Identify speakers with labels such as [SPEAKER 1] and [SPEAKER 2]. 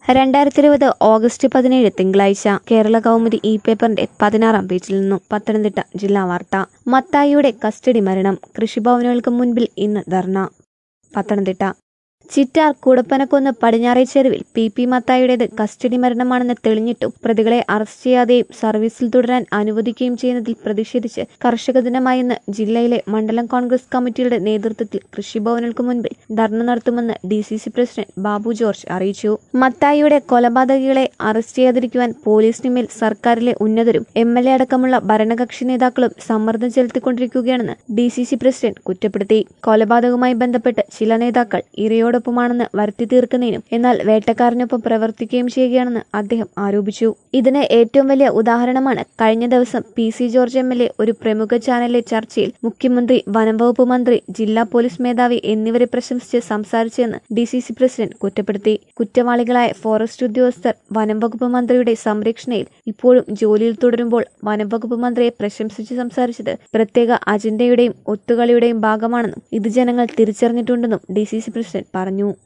[SPEAKER 1] രണ്ടായിരത്തി ഇരുപത് ഓഗസ്റ്റ് പതിനേഴ് തിങ്കളാഴ്ച കേരള കൗമുദി ഇ പേപ്പറിന്റെ പതിനാറാം പേജിൽ നിന്നും പത്തനംതിട്ട ജില്ലാ വാർത്ത മത്തായിയുടെ കസ്റ്റഡി മരണം കൃഷിഭവനുകൾക്ക് മുൻപിൽ ഇന്ന് ധർണ പത്തനംതിട്ട ചിറ്റാർ കുടപ്പനക്കൊന്ന് പടിഞ്ഞാറേച്ചെരുവിൽ പി പി മത്തായിയുടേത് കസ്റ്റഡി മരണമാണെന്ന് തെളിഞ്ഞിട്ടും പ്രതികളെ അറസ്റ്റ് ചെയ്യാതെയും സർവീസിൽ തുടരാൻ അനുവദിക്കുകയും ചെയ്യുന്നതിൽ പ്രതിഷേധിച്ച് കർഷക ദിനമായെന്ന് ജില്ലയിലെ മണ്ഡലം കോൺഗ്രസ് കമ്മിറ്റിയുടെ നേതൃത്വത്തിൽ കൃഷിഭവനുകൾക്ക് മുൻപിൽ ധർണ നടത്തുമെന്ന് D C C president Babu George അറിയിച്ചു മത്തായിയുടെ കൊലപാതകികളെ അറസ്റ്റ് ചെയ്യാതിരിക്കുവാൻ പോലീസിനുമേൽ സർക്കാരിലെ ഉന്നതരും എം എൽ എ അടക്കമുള്ള ഭരണകക്ഷി നേതാക്കളും സമ്മർദ്ദം ചെലുത്തിക്കൊണ്ടിരിക്കുകയാണെന്ന് ഡി സി സി പ്രസിഡന്റ് കുറ്റപ്പെടുത്തി കൊലപാതകവുമായി ബന്ധപ്പെട്ട് ചില നേതാക്കൾ ഇരയോടൊപ്പമാണെന്ന് വരുത്തി തീർക്കുന്നതിനും എന്നാൽ വേട്ടക്കാരനൊപ്പം പ്രവർത്തിക്കുകയും ചെയ്യുകയാണെന്ന് അദ്ദേഹം ആരോപിച്ചു ഇതിന് ഏറ്റവും വലിയ ഉദാഹരണമാണ് കഴിഞ്ഞ ദിവസം P C George M L A ഒരു പ്രമുഖ ചാനലിലെ ചർച്ചയിൽ മുഖ്യമന്ത്രി വനം വകുപ്പ് മന്ത്രി ജില്ലാ പോലീസ് മേധാവി എന്നിവരെ പ്രശംസിച്ച് സംസാരിച്ചെന്ന് ഡി സി സി പ്രസിഡന്റ് കുറ്റപ്പെടുത്തി കുറ്റവാളികളായ ഫോറസ്റ്റ് ഉദ്യോഗസ്ഥർ വനം വകുപ്പ് മന്ത്രിയുടെ സംരക്ഷണയിൽ ഇപ്പോഴും ജോലിയിൽ തുടരുമ്പോൾ വനം വകുപ്പ് മന്ത്രിയെ പ്രശംസിച്ച് സംസാരിച്ചത് പ്രത്യേക അജണ്ടയുടെയും ഒത്തുകളിയുടെയും ഭാഗമാണെന്നും ഇത് ജനങ്ങൾ തിരിച്ചറിഞ്ഞിട്ടുണ്ടെന്നും ഡി സി സി പ്രസിഡന്റ് പറഞ്ഞു